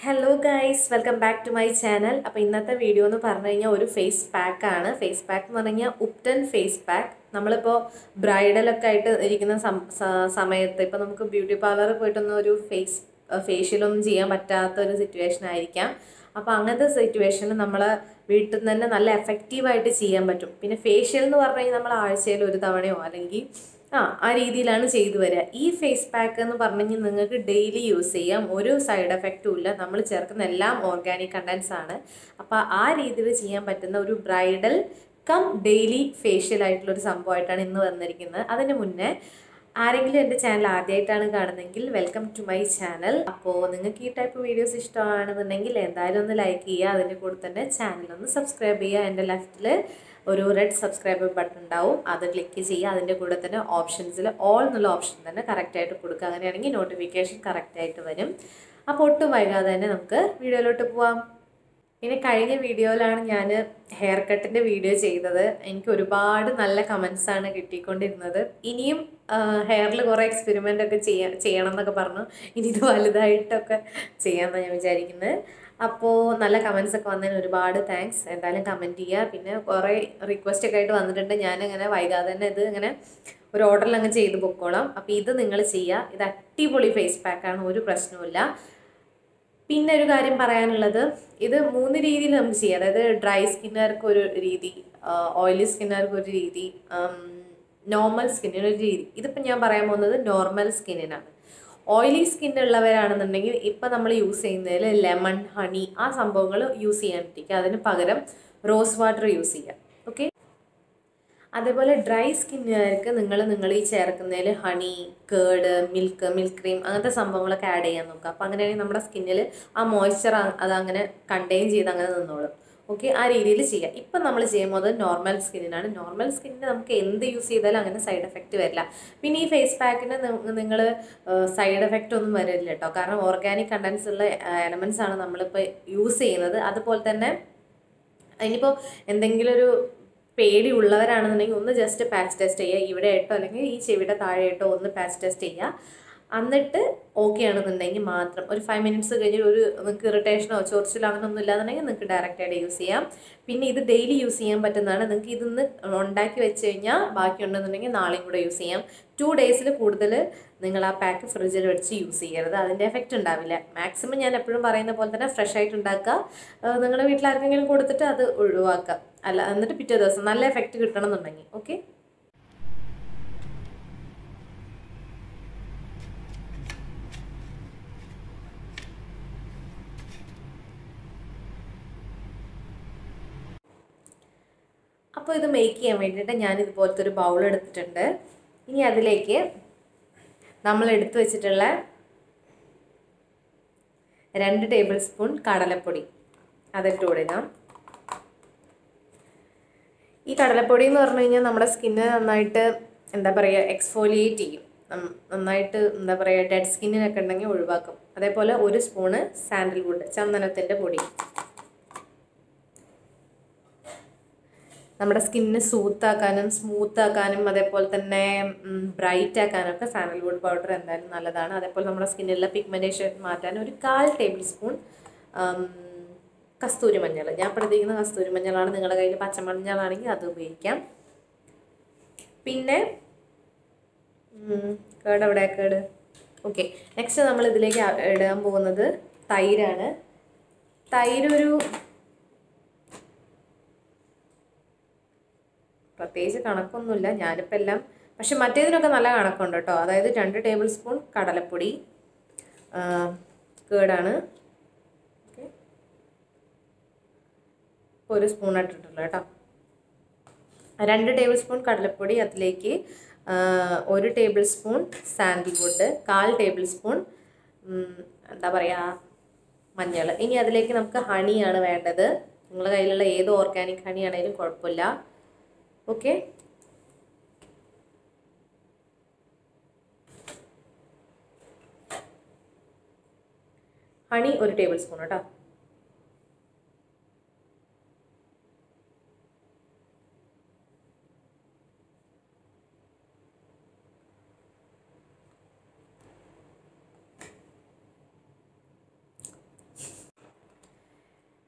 Hello guys welcome back to my channel അപ്പോൾ ഇന്നത്തെ video എന്ന് പറഞ്ഞു കഴിഞ്ഞാൽ ഒരു ഫേസ് പാക്ക് ആണ് ഫേസ് പാക്ക് എന്ന് പറഞ്ഞു കഴിഞ്ഞാൽ ഉപ്റ്റൻ ഫേസ് പാക്ക് നമ്മളിപ്പോൾ ബ്രൈഡലൊക്കെ ആയിട്ട് ഇരിക്കുന്ന സം- സ- സമയത്ത് ഇപ്പോൾ നമുക്ക് ബ്യൂട്ടി പാർലറിൽ പോയിട്ടൊന്നും ഒരു ഫേസ് ഫേഷ്യലൊന്നും ചെയ്യാൻ പറ്റാത്ത ഒരു സിറ്റുവേഷൻ ആയിരിക്കാം അപ്പോൾ അങ്ങനത്തെ സിറ്റുവേഷനിൽ നമ്മൾ വീട്ടിൽ നിന്ന് തന്നെ നല്ല എഫക്റ്റീവായിട്ട് ചെയ്യാൻ പറ്റും പിന്നെ ഫേഷ്യൽ എന്ന് പറഞ്ഞു കഴിഞ്ഞാൽ നമ്മൾ ആഴ്ചയിൽ ഒരു തവണയോ അല്ലെങ്കിൽ ആ ആ രീതിയിലാണ് ചെയ്തു വരിക ഈ ഫേസ് പാക്ക് എന്ന് പറഞ്ഞു കഴിഞ്ഞാൽ നിങ്ങൾക്ക് ഡെയിലി യൂസ് ചെയ്യാം ഒരു സൈഡ് എഫക്റ്റും ഇല്ല നമ്മൾ ചേർക്കുന്ന എല്ലാം ഓർഗാനിക് കണ്ടൻസ് ആണ് അപ്പോൾ ആ രീതിയിൽ ചെയ്യാൻ പറ്റുന്ന ഒരു ബ്രൈഡൽ കം ഡെയിലി ഫേഷ്യൽ ആയിട്ടുള്ള ഒരു സംഭവമായിട്ടാണ് ഇന്ന് വന്നിരിക്കുന്നത് അതിന് മുന്നേ ആരെങ്കിലും എൻ്റെ ചാനൽ ആദ്യമായിട്ടാണ് കാണുന്നതെങ്കിൽ വെൽക്കം ടു മൈ ചാനൽ അപ്പോൾ നിങ്ങൾക്ക് ഈ ടൈപ്പ് വീഡിയോസ് ഇഷ്ടമാണെന്നുണ്ടെങ്കിൽ എന്തായാലും ഒന്ന് ലൈക്ക് ചെയ്യുക അതിൻ്റെ കൂടെ തന്നെ ചാനൽ ഒന്ന് സബ്സ്ക്രൈബ് ചെയ്യുക എൻ്റെ ലെഫ്റ്റിൽ ഒരു റെഡ് സബ്സ്ക്രൈബ് ബട്ടൺ ഉണ്ടാവും അത് ക്ലിക്ക് ചെയ്യുക അതിൻ്റെ കൂടെ തന്നെ ഓപ്ഷൻസിൽ ഓൾ എന്നുള്ള ഓപ്ഷൻ തന്നെ കറക്റ്റായിട്ട് കൊടുക്കുക അങ്ങനെയാണെങ്കിൽ നോട്ടിഫിക്കേഷൻ കറക്റ്റായിട്ട് വരും അപ്പോൾ ഒട്ടും വൈകാതെ തന്നെ നമുക്ക് വീഡിയോയിലോട്ട് പോവാം പിന്നെ കഴിഞ്ഞ വീഡിയോയിലാണ് ഞാൻ ഹെയർ കട്ടിൻ്റെ വീഡിയോ ചെയ്തത് എനിക്ക് ഒരുപാട് നല്ല കമൻസ് ആണ് കിട്ടിക്കൊണ്ടിരുന്നത് ഇനിയും ഹെയറിൽ കുറേ എക്സ്പെരിമെൻ്റ് ഒക്കെ ചെയ്യാ ചെയ്യണം എന്നൊക്കെ പറഞ്ഞു ഇനി ഇത് വലുതായിട്ടൊക്കെ ചെയ്യാമെന്നാണ് ഞാൻ വിചാരിക്കുന്നത് അപ്പോൾ നല്ല കമൻസ് ഒക്കെ വന്നതിന് ഒരുപാട് താങ്ക്സ് എന്തായാലും കമൻറ്റ് ചെയ്യുക പിന്നെ കുറേ റിക്വസ്റ്റ് ഒക്കെ ആയിട്ട് വന്നിട്ടുണ്ട് ഞാനിങ്ങനെ വൈകാതെ തന്നെ ഇത് ഇങ്ങനെ ഒരു ഓർഡറിൽ അങ്ങ് ചെയ്ത് പൊക്കോളാം അപ്പോൾ ഇത് നിങ്ങൾ ചെയ്യുക ഇത് അടിപൊളി ഫേസ് പാക്കാണ് ഒരു പ്രശ്നവുമില്ല പിന്നെ ഒരു കാര്യം പറയാനുള്ളത് ഇത് മൂന്ന് രീതിയിൽ നമുക്ക് ചെയ്യാം അതായത് ഡ്രൈ സ്കിന്നുകാർക്ക് ഒരു രീതി ഓയിലി സ്കിന്നുകാർക്ക് ഒരു രീതി നോർമൽ സ്കിന്നിന് ഒരു രീതി ഇതിപ്പോൾ ഞാൻ പറയാൻ പോകുന്നത് നോർമൽ സ്കിന്നിനാണ് ഓയിലി സ്കിൻ ഉള്ളവരാണെന്നുണ്ടെങ്കിൽ ഇപ്പം നമ്മൾ യൂസ് ചെയ്യുന്നതിൽ ലെമൺ ഹണി ആ സംഭവങ്ങൾ യൂസ് ചെയ്യാണ്ടിരിക്കുക അതിന് പകരം റോസ് വാട്ടർ യൂസ് ചെയ്യുക ഓക്കെ അതേപോലെ ഡ്രൈ സ്കിന്നുകാർക്ക് നിങ്ങൾ നിങ്ങൾ ഈ ചേർക്കുന്നതിൽ honey curd milk milk cream അങ്ങനത്തെ സംഭവങ്ങളൊക്കെ ആഡ് ചെയ്യാൻ നോക്കുക അപ്പോൾ അങ്ങനെയാണെങ്കിൽ നമ്മുടെ സ്കിന്നിൽ ആ മോയ്സ്ചർ അത് അങ്ങനെ കണ്ടെയ്ൻ ചെയ്ത് അങ്ങനെ നിന്നോളും ഓക്കെ ആ രീതിയിൽ ചെയ്യുക ഇപ്പം നമ്മൾ ചെയ്യുമ്പോൾ നോർമൽ സ്കിന്നിനാണ് നോർമൽ സ്കിന്നിന് നമുക്ക് എന്ത് യൂസ് ചെയ്താലും അങ്ങനെ സൈഡ് എഫക്റ്റ് വരില്ല പിന്നെ ഈ ഫേസ് പാക്കിന് നിങ്ങൾ സൈഡ് എഫക്റ്റ് ഒന്നും വരില്ല കേട്ടോ കാരണം ഓർഗാനിക് കണ്ടൻസ് ഉള്ള എലമെൻസ് ആണ് നമ്മളിപ്പോൾ യൂസ് ചെയ്യുന്നത് അതുപോലെ തന്നെ ഇനിയിപ്പോൾ എന്തെങ്കിലും ഒരു പേടി ഉള്ളവരാണെന്നുണ്ടെങ്കിൽ ഒന്ന് ജസ്റ്റ് പാച്ച് ടെസ്റ്റ് ചെയ്യുക ഇവിടെ ആയിട്ടോ അല്ലെങ്കിൽ ഈ ചെവിയുടെ താഴെയായിട്ടോ ഒന്ന് പാച്ച് ടെസ്റ്റ് ചെയ്യുക എന്നിട്ട് ഓക്കെ ആണെന്നുണ്ടെങ്കിൽ മാത്രം ഒരു ഫൈവ് മിനിറ്റ്സ് കഴിഞ്ഞ് ഒരു നിങ്ങൾക്ക് ഇറിറ്റേഷനോ ചൊറിച്ചിലോ അങ്ങനെ ഒന്നും ഇല്ലാന്നുണ്ടെങ്കിൽ നിങ്ങൾക്ക് ഡയറക്റ്റായിട്ട് യൂസ് ചെയ്യാം പിന്നെ ഇത് ഡെയിലി യൂസ് ചെയ്യാൻ പറ്റുന്നതാണ് നിങ്ങൾക്ക് ഇതിന്ന് ഉണ്ടാക്കി വെച്ച് കഴിഞ്ഞാൽ ബാക്കിയുണ്ടെന്നുണ്ടെങ്കിൽ നാളെയും കൂടെ യൂസ് ചെയ്യാം ടു ഡേയ്സിൽ കൂടുതൽ നിങ്ങൾ ആ പാക്ക് ഫ്രിഡ്ജിൽ വെച്ച് യൂസ് ചെയ്യരുത് അതിൻ്റെ എഫക്റ്റ് ഉണ്ടാവില്ല മാക്സിമം ഞാൻ എപ്പോഴും പറയുന്ന പോലെ തന്നെ ഫ്രഷ് ആയിട്ട് ഉണ്ടാക്കുക നിങ്ങളുടെ വീട്ടിൽ ആർക്കെങ്കിലും കൊടുത്തിട്ട് അത് ഒഴിവാക്കുക അല്ല എന്നിട്ട് പിറ്റേ ദിവസം നല്ല എഫക്റ്റ് കിട്ടണം എന്നുണ്ടെങ്കിൽ ഓക്കെ അപ്പോൾ ഇത് മേക്ക് ചെയ്യാൻ വേണ്ടിയിട്ട് ഞാൻ ഇതുപോലത്തെ ഒരു ബൗൾ എടുത്തിട്ടുണ്ട് ഇനി അതിലേക്ക് നമ്മൾ എടുത്തു വെച്ചിട്ടുള്ള രണ്ട് ടേബിൾ സ്പൂൺ കടലപ്പൊടി അതിട്ട് കൊടുക്കാം ഈ കടലപ്പൊടി എന്ന് പറഞ്ഞു കഴിഞ്ഞാൽ നമ്മുടെ സ്കിന്ന് നന്നായിട്ട് എന്താ പറയുക എക്സ്ഫോലിയേറ്റ് ചെയ്യും നം- നന്നായിട്ട് എന്താ പറയുക ഡെഡ് സ്കിന്നിനൊക്കെ ഉണ്ടെങ്കിൽ ഒഴിവാക്കും അതേപോലെ ഒരു സ്പൂണ് സാൻഡൽവുഡ് ചന്ദനത്തിൻ്റെ പൊടി നമ്മുടെ സ്കിന്നിന് സൂത്താക്കാനും സ്മൂത്ത് ആക്കാനും അതേപോലെ തന്നെ ബ്രൈറ്റ് ആക്കാനും ഒക്കെ സാൻഡൽവുഡ് പൗഡർ എന്തായാലും നല്ലതാണ് അതേപോലെ നമ്മുടെ സ്കിന്നിലുള്ള പിഗ്മെൻറ്റേഷൻ മാറ്റാൻ ഒരു കാൽ ടേബിൾ സ്പൂൺ കസ്തൂരി മഞ്ഞൾ ഞാൻ പ്രതീക്ഷിക്കുന്ന കസ്തൂരി മഞ്ഞളാണ് നിങ്ങളുടെ കയ്യിൽ പച്ചമഞ്ഞളാണെങ്കിൽ അത് ഉപയോഗിക്കാം പിന്നെ ഉം, കേട് എവിടെ കേട് ഓക്കെ നെക്സ്റ്റ് നമ്മൾ ഇതിലേക്ക് ആ- ഇടാൻ പോകുന്നത് തൈരാണ് തൈര് ഒരു പ്രത്യേകിച്ച് കണക്കൊന്നുമില്ല ഞാനിപ്പോൾ എല്ലാം പക്ഷെ മറ്റേതിനൊക്കെ നല്ല കണക്കുണ്ട് കേട്ടോ അതായത് രണ്ട് ടേബിൾ സ്പൂൺ കടലപ്പൊടി ആ, കേടാണ് ഓക്കെ ഒരു സ്പൂൺ ഇട്ടിട്ടുള്ളൂ കേട്ടോ രണ്ട് ടേബിൾ സ്പൂൺ കടലപ്പൊടി അതിലേക്ക് ആ, ഒരു ടേബിൾ സ്പൂൺ സാൻഡൽവുഡ് കാൽ ടേബിൾ സ്പൂൺ ഉം, എന്താ പറയുക മഞ്ഞൾ ഇനി അതിലേക്ക് നമുക്ക് ഹണിയാണ് വേണ്ടത് നിങ്ങളുടെ കയ്യിലുള്ള ഏത് ഓർഗാനിക് ഹണി ആണെങ്കിലും കുഴപ്പമില്ല ഓക്കെ ഹണി ഒരു ടേബിൾ സ്പൂൺ കേട്ടോ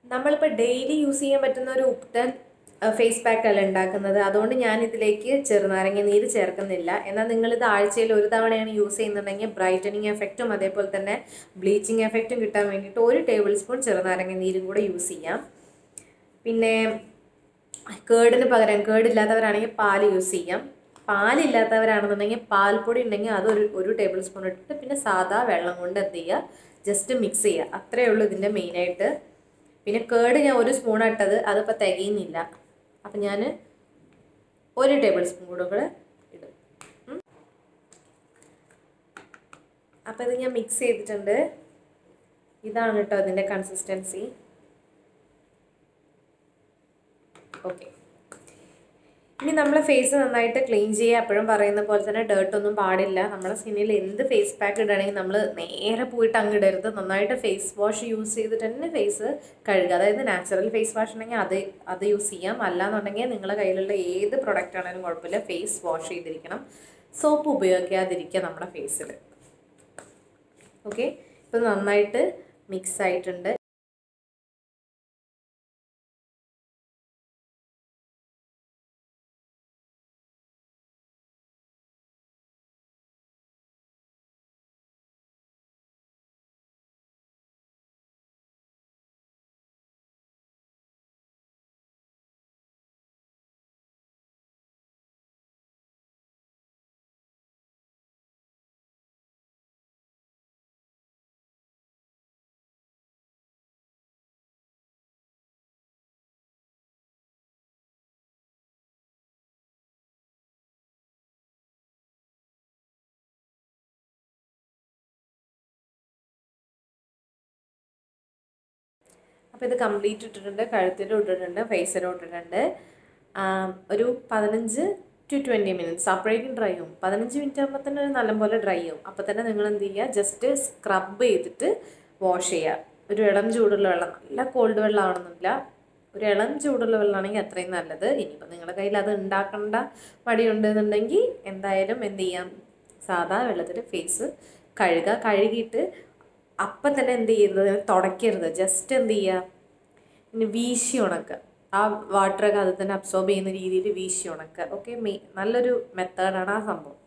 നമ്മളിപ്പോൾ ഡെയിലി യൂസ് ചെയ്യാൻ പറ്റുന്ന ഒരു ഉപ്തൻ ഫേസ് പാക്ക് അല്ല ഉണ്ടാക്കുന്നത് അതുകൊണ്ട് ഞാൻ ഇതിലേക്ക് ചെറുനാരങ്ങ നീര് ചേർക്കുന്നില്ല എന്നാൽ നിങ്ങളിത് ആഴ്ചയിൽ ഒരു തവണയാണ് യൂസ് ചെയ്യുന്നുണ്ടെങ്കിൽ ബ്രൈറ്റനിങ് എഫക്റ്റും അതേപോലെ തന്നെ ബ്ലീച്ചിങ് എഫക്റ്റും കിട്ടാൻ വേണ്ടിയിട്ട് ഒരു ടേബിൾ സ്പൂൺ ചെറുനാരങ്ങ നീരും കൂടെ യൂസ് ചെയ്യാം പിന്നെ കേടിന് പകരം കേടില്ലാത്തവരാണെങ്കിൽ പാല് യൂസ് ചെയ്യാം പാലില്ലാത്തവരാണെന്നുണ്ടെങ്കിൽ പാൽപ്പൊടി ഉണ്ടെങ്കിൽ അതൊരു ഒരു ടേബിൾ സ്പൂൺ ഇട്ടിട്ട് പിന്നെ സാധാ വെള്ളം കൊണ്ട് എന്ത് ചെയ്യുക ജസ്റ്റ് മിക്സ് ചെയ്യുക അത്രയേ ഉള്ളൂ ഇതിൻ്റെ മെയിനായിട്ട് പിന്നെ കേട് ഞാൻ ഒരു സ്പൂൺ ഇട്ടത് അതിപ്പോൾ തികയുന്നില്ല അപ്പം ഞാൻ ഒരു ടേബിൾ സ്പൂൺ കൂടെ കൂടെ ഇടും ഉം. അപ്പോൾ ഇത് ഞാൻ മിക്സ് ചെയ്തിട്ടുണ്ട് ഇതാണ് കേട്ടോ ഇതിൻ്റെ കൺസിസ്റ്റൻസി ഓക്കെ ഇനി നമ്മളെ ഫേസ് നന്നായിട്ട് ക്ലീൻ ചെയ്യുക എപ്പോഴും പറയുന്ന പോലെ തന്നെ ഡേർട്ട് ഒന്നും പാടില്ല നമ്മുടെ സ്കിന്നിൽ എന്ത് ഫേസ് പാക്ക് ഇടുകയാണെങ്കിൽ നമ്മൾ നേരെ പോയിട്ട് അങ്ങ് ഇടരുത് നന്നായിട്ട് ഫേസ് വാഷ് യൂസ് ചെയ്തിട്ട് തന്നെ ഫേസ് കഴുകുക അതായത് നാച്ചുറൽ ഫേസ് വാഷ് ഉണ്ടെങ്കിൽ അത് അത് യൂസ് ചെയ്യാം അല്ലാന്നുണ്ടെങ്കിൽ നിങ്ങളുടെ കയ്യിലുള്ള ഏത് പ്രൊഡക്റ്റ് ആണെങ്കിലും കുഴപ്പമില്ല ഫേസ് വാഷ് ചെയ്തിരിക്കണം സോപ്പ് ഉപയോഗിക്കാതിരിക്കുക നമ്മുടെ ഫേസിൽ ഓക്കെ ഇപ്പം നന്നായിട്ട് മിക്സ് ആയിട്ടുണ്ട് അപ്പോൾ ഇത് കംപ്ലീറ്റ് ഇട്ടിട്ടുണ്ട് കഴുത്തിലും ഇട്ടിട്ടുണ്ട് ഫേസിലും ഇട്ടിട്ടുണ്ട് ആം, ഒരു പതിനഞ്ച് ടു ട്വൻറ്റി മിനിറ്റ്സ് അപ്പോഴേക്കും ഡ്രൈ ആവും പതിനഞ്ച് മിനിറ്റ് ആകുമ്പോൾ തന്നെ ഒരു നല്ലപോലെ ഡ്രൈ ആവും അപ്പോൾ തന്നെ നിങ്ങൾ എന്ത് ചെയ്യുക ജസ്റ്റ് സ്ക്രബ് ചെയ്തിട്ട് വാഷ് ചെയ്യുക ഒരു ഇളം ചൂടുള്ള വെള്ളം നല്ല കോൾഡ് വെള്ളം ആവണമെന്നില്ല ഒരു ഇളം ചൂടുള്ള വെള്ളമാണെങ്കിൽ അത്രയും നല്ലത് ഇനിയിപ്പോൾ നിങ്ങളുടെ കയ്യിൽ അത് ഉണ്ടാക്കേണ്ട മടിയുണ്ട് എന്നുണ്ടെങ്കിൽ എന്തായാലും എന്ത് ചെയ്യാം സാധാ വെള്ളത്തിൽ ഫേസ് കഴുകുക കഴുകിയിട്ട് അപ്പം തന്നെ എന്ത് ചെയ്യരുത് തുടയ്ക്കരുത് ജസ്റ്റ് എന്ത് ചെയ്യുക പിന്നെ വീശി ഉണക്കുക ആ വാട്ടറൊക്കെ അത് തന്നെ അബ്സോർബ് ചെയ്യുന്ന രീതിയിൽ വീശി ഉണക്കുക ഓക്കെ മെയ് നല്ലൊരു മെത്തേഡാണ് ആ സംഭവം